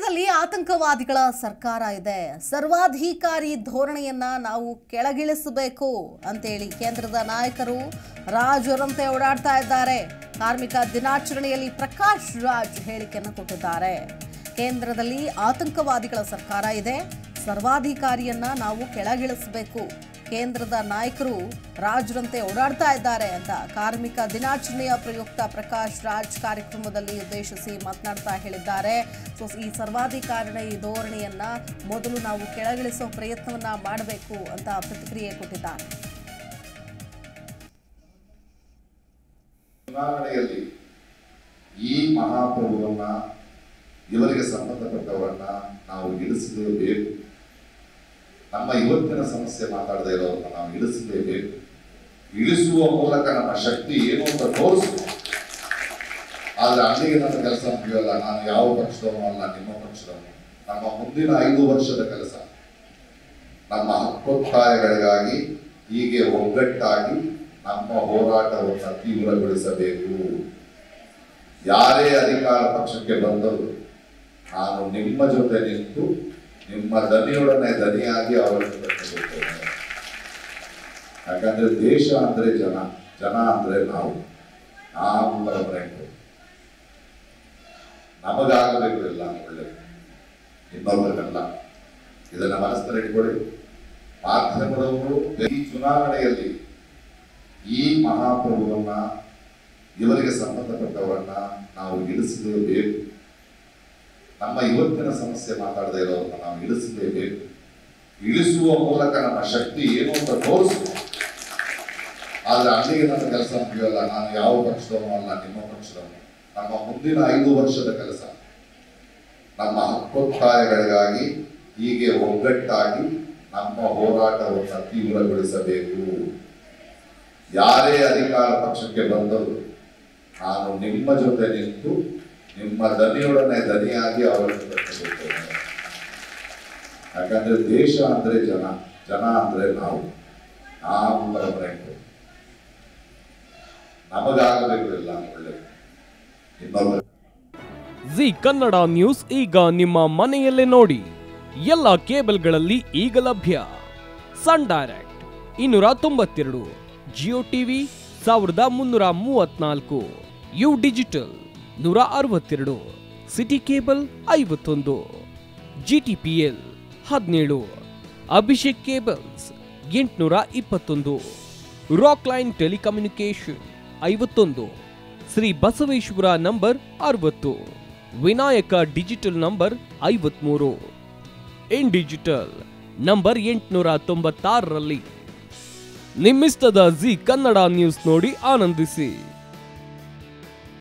ಕೇಂದ್ರದಲ್ಲಿ ಆತಂಕವಾದಿಗಳ ಸರ್ಕಾರ ಇದೆ ಸರ್ವಾಧಿಕಾರಿ ಧೋರಣೆಯನ್ನ ನಾವು ಕೆಳಗಿಳಿಸಬೇಕು ಅಂತೇಳಿ ಕೇಂದ್ರದ ನಾಯಕರು ರಾಜರಂತೆ ಓಡಾಡ್ತಾ ಇದ್ದಾರೆ ಕಾರ್ಮಿಕ ದಿನಾಚರಣೆಯಲ್ಲಿ ಪ್ರಕಾಶ್ ರಾಜ್ ಹೇಳಿಕೆಯನ್ನು ಕೊಟ್ಟಿದ್ದಾರೆ ಕೇಂದ್ರದಲ್ಲಿ ಆತಂಕವಾದಿಗಳ ಸರ್ಕಾರ ಇದೆ ಸರ್ವಾಧಿಕಾರಿಯನ್ನ ನಾವು ಕೆಳಗಿಳಿಸಬೇಕು ಕೇಂದ್ರದ ನಾಯಕರು ರಾಜರಂತೆ ಓಡಾಡ್ತಾ ಇದ್ದಾರೆ ಅಂತ ಕಾರ್ಮಿಕ ದಿನಾಚರಣೆಯ ಪ್ರಯುಕ್ತ ಪ್ರಕಾಶ್ ರಾಜ್ ಕಾರ್ಯಕ್ರಮದಲ್ಲಿ ಉದ್ದೇಶಿಸಿ ಮಾತನಾಡ್ತಾ ಹೇಳಿದ್ದಾರೆ ಸೊ ಈ ಸರ್ವಾಧಿಕಾರಿನ ಈ ಧೋರಣೆಯನ್ನ ಮೊದಲು ನಾವು ಕೆಳಗಿಳಿಸೋ ಪ್ರಯತ್ನವನ್ನ ಮಾಡಬೇಕು ಅಂತ ಪ್ರತಿಕ್ರಿಯೆ ಕೊಟ್ಟಿದ್ದಾರೆ ಚುನಾವಣೆಯಲ್ಲಿ ಈ ಮಹಾಪ್ರಭುವನ್ನ ಇವರಿಗೆ ಸಂಬಂಧಪಟ್ಟವರನ್ನ ನಾವು ಇಳಿಸಲೇಬೇಕು ನಮ್ಮ ಇವತ್ತಿನ ಸಮಸ್ಯೆ ಮಾತಾಡದೇ ಇರೋರನ್ನ ನಾವು ಇಳಿಸಲೇಬೇಕು ಇಳಿಸುವ ಮೂಲಕ ನಮ್ಮ ಶಕ್ತಿ ಏನು ಅಂತ ತೋರಿಸು ಆದ್ರೆ ಅಲ್ಲಿಗೆ ನನ್ನ ಕೆಲಸ ಮುಗಿಯಲ್ಲ ನಾನು ಯಾವ ಪಕ್ಷದವನು ಅಲ್ಲ ನಿಮ್ಮ ಪಕ್ಷದವನು ನಮ್ಮ ಮುಂದಿನ ಐದು ವರ್ಷದ ಕೆಲಸ ನಮ್ಮ ಹಕ್ಕೊತ್ತಾಯಗಳಿಗಾಗಿ ಹೀಗೆ ಒಗ್ಗಟ್ಟಾಗಿ ನಮ್ಮ ಹೋರಾಟವನ್ನು ತೀವ್ರಗೊಳಿಸಬೇಕು ಯಾರೇ ಅಧಿಕಾರ ಪಕ್ಷಕ್ಕೆ ಬಂದರು ನಾನು ನಿಮ್ಮ ಜೊತೆ ನಿಂತು ನಿಮ್ಮ ದನಿಯೊಡನೆ ದನಿಯಾಗಿ ಅವರನ್ನು ಕಟ್ಟಬೇಕು ಯಾಕಂದ್ರೆ ದೇಶ ಅಂದ್ರೆ ಜನ ಜನ ಅಂದ್ರೆ ನಾವು ನಾವು ಪರಪರೆಂಟು ನಮಗಾಗಬೇಕು ಎಲ್ಲ ಒಳ್ಳೆಯದು ಇನ್ನೊಬ್ಬರಿಗಲ್ಲ ಇದನ್ನ ಮನಸ್ಸಲ್ಲಿ ಇಟ್ಕೊಳ್ಳಿ ಮಾಧ್ಯಮದವರು ಈ ಚುನಾವಣೆಯಲ್ಲಿ ಈ ಮಹಾಪ್ರಭುವನ್ನ ಇವರಿಗೆ ಸಂಬಂಧಪಟ್ಟವರನ್ನ ನಾವು ಇಳಿಸಲೇಬೇಕು ನಮ್ಮ ಇವತ್ತಿನ ಸಮಸ್ಯೆ ಮಾತಾಡದೇ ಇರೋರನ್ನ ನಾವು ಇಳಿಸಲೇಬೇಕು ಇಳಿಸುವ ಮೂಲಕ ನಮ್ಮ ಶಕ್ತಿ ಏನು ಅಂತ ತೋರಿಸು ಆದ್ರೆ ಅಲ್ಲಿಗೆ ನನ್ನ ಕೆಲಸ ಮುಗಿಯಲ್ಲ ನಾನು ಯಾವ ಪಕ್ಷದವನು ಅಲ್ಲ ನಿಮ್ಮ ಪಕ್ಷದವನು ನಮ್ಮ ಮುಂದಿನ ಐದು ವರ್ಷದ ಕೆಲಸ ನಮ್ಮ ಹಕ್ಕೊತ್ತಾಯಗಳಿಗಾಗಿ ಹೀಗೆ ಒಗ್ಗಟ್ಟಾಗಿ ನಮ್ಮ ಹೋರಾಟವನ್ನು ತೀವ್ರಗೊಳಿಸಬೇಕು ಯಾರೇ ಅಧಿಕಾರ ಪಕ್ಷಕ್ಕೆ ಬಂದರು ನಾನು ನಿಮ್ಮ ಜೊತೆ ನಿಂತು ನಿಮ್ಮ ದನಿಯೊಡನೆ ದನಿಯಾಗಿ ಅವರನ್ನು ಕಟ್ಟಬೇಕು ಯಾಕಂದ್ರೆ ದೇಶ ಅಂದ್ರೆ ಜನ ಜನ ಅಂದ್ರೆ ನಾವು ನಾವು ಪರಪರೆಂಟು ನಮಗಾಗಬೇಕು ಎಲ್ಲ ಒಳ್ಳೆಯದು ಇನ್ನೊಬ್ಬರು ಜಿ ಕನ್ನಡ ನ್ಯೂಸ್ ಈಗ ನಿಮ್ಮ ಮನೆಯಲ್ಲೇ ನೋಡಿ ಎಲ್ಲ ಕೇಬಲ್ಗಳಲ್ಲಿ ಈಗ ಲಭ್ಯ ಸನ್ ಡೈರೆಕ್ಟ್ ಇನ್ನೂರ ತೊಂಬತ್ತೆರಡು ಜಿಯೋ ಟಿವಿ ಸಾವಿರದ ಮುನ್ನೂರ ಮೂವತ್ನಾಲ್ಕು ಯು ಡಿಜಿಟಲ್ ನೂರ ಅರವತ್ತೆರಡು ಸಿಟಿ ಕೇಬಲ್ ಐವತ್ತೊಂದು ಜಿಟಿಪಿಎಲ್ ಹದಿನೇಳು ಅಭಿಷೇಕ್ ಕೇಬಲ್ಸ್ ಎಂಟುನೂರ ಇಪ್ಪತ್ತೊಂದು ರಾಕ್ ಲೈನ್ ಟೆಲಿಕಮ್ಯುನಿಕೇಶನ್ ಐವತ್ತೊಂದು ಶ್ರೀ ಬಸವೇಶ್ವರ ನಂಬರ್ ಅರವತ್ತು ವಿನಾಯಕ ಡಿಜಿಟಲ್ ನಂಬರ್ ಐವತ್ಮೂರು ಇನ್ ಡಿಜಿಟಲ್ ನಂಬರ್ ಎಂಟುನೂರ ತೊಂಬತ್ತಾರರಲ್ಲಿ ನಿಮ್ಮಿಸ್ತದ ಜಿ ಕನ್ನಡ ನ್ಯೂಸ್ ನೋಡಿ ಆನಂದಿಸಿ